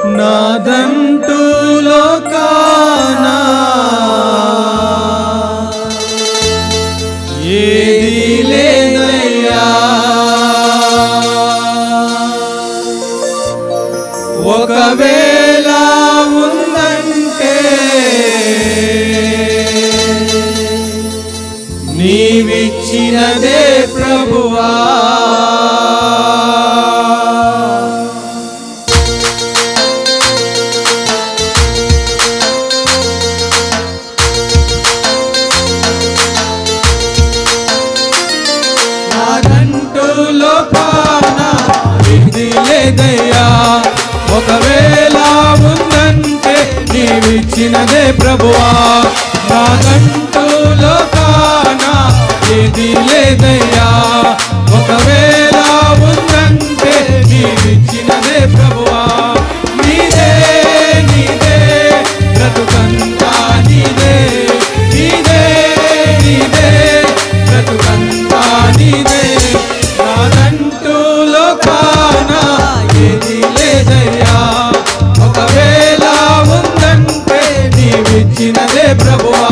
నాదంటూ లోకానా ఏది లేదయ్యా ఒకవేళ ఉందంటే నీవిచ్చినదే ప్రభువా నాదంటూ లోకాన ఇది లేదయ్యా ఒకవేళ ఉందంటే నీవిచ్చినదే ప్రభువా నాదంటూ లోకాన ఇది లేదయ్యా ఒకవేళ ఉందంటే నీవిచ్చినదే ప్రభువా నీదే నీదే బ్రతుకంతా నీదే నీదే నీదే బ్రతుకంతా నీదే నాదంటూ లోకాన ఏది లేదయ్యా ఒకవేళ ఉందంటే నీవిచ్చినదే ప్రభువా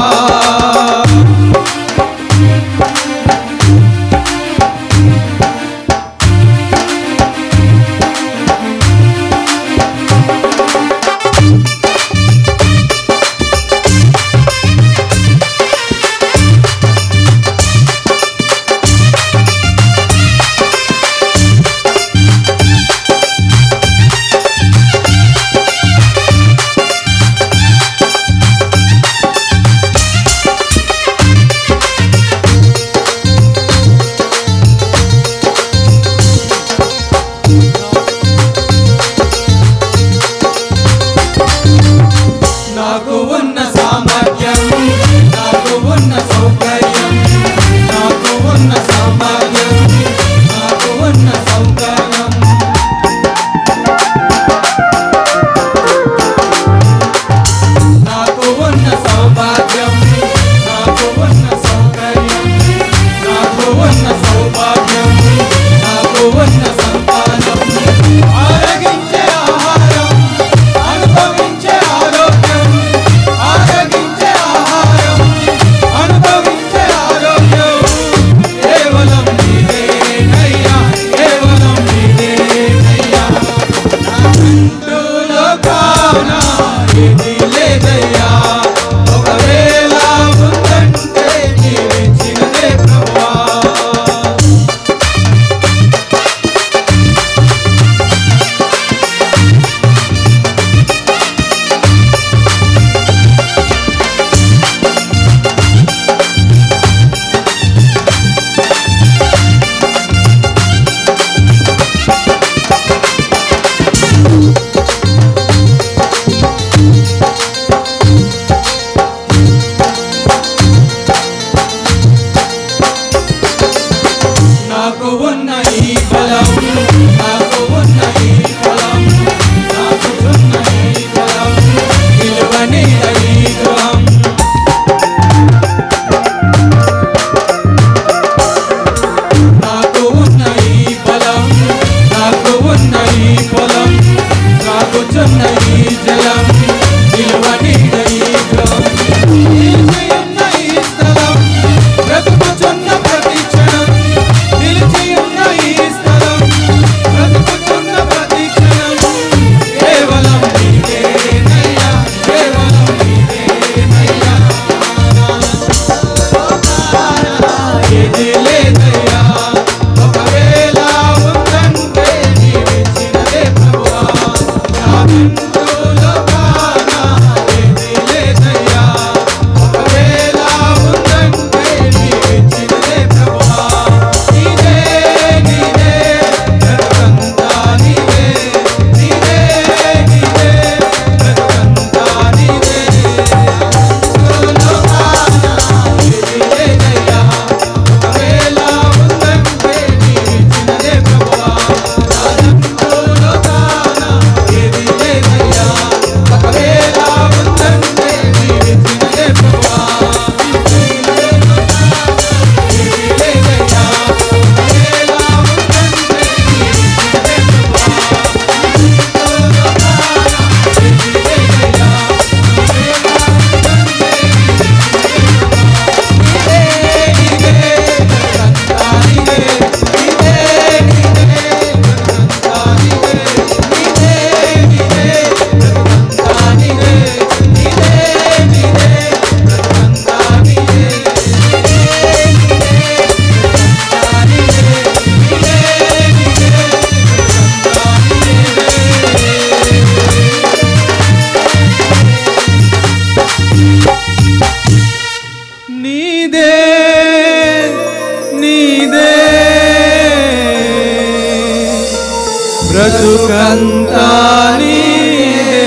బ్రతుకంతా నీదే.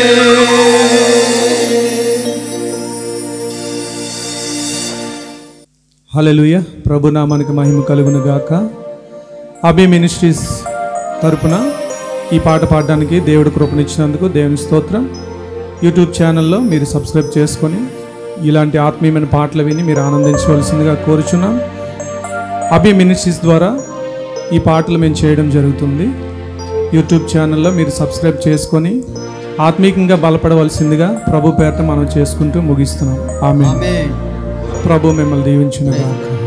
హల్లెలూయ ప్రభు నామానికి మహిమ కలుగును గాక అభి మినిస్ట్రీస్ తరపున ఈ పాట పాడడానికి దేవుడు కృపనిచ్చినందుకు దేవుని స్తోత్రం యూట్యూబ్ ఛానల్లో మీరు సబ్స్క్రైబ్ చేసుకొని ఇలాంటి ఆత్మీయమైన పాటలు విని మీరు ఆనందించవలసిందిగా కోరుచున్నాం అభి మినిస్ట్రీస్ ద్వారా ఈ పాటలు మేము చేయడం జరుగుతుంది యూట్యూబ్ ఛానల్లో మీరు సబ్స్క్రైబ్ చేసుకొని ఆత్మీయంగా బలపడవలసిందిగా ప్రభు పేరట మనం చేసుకుంటూ ముగిస్తున్నాం ఆమె ప్రభు మిమ్మల్ని దీవించునుగాక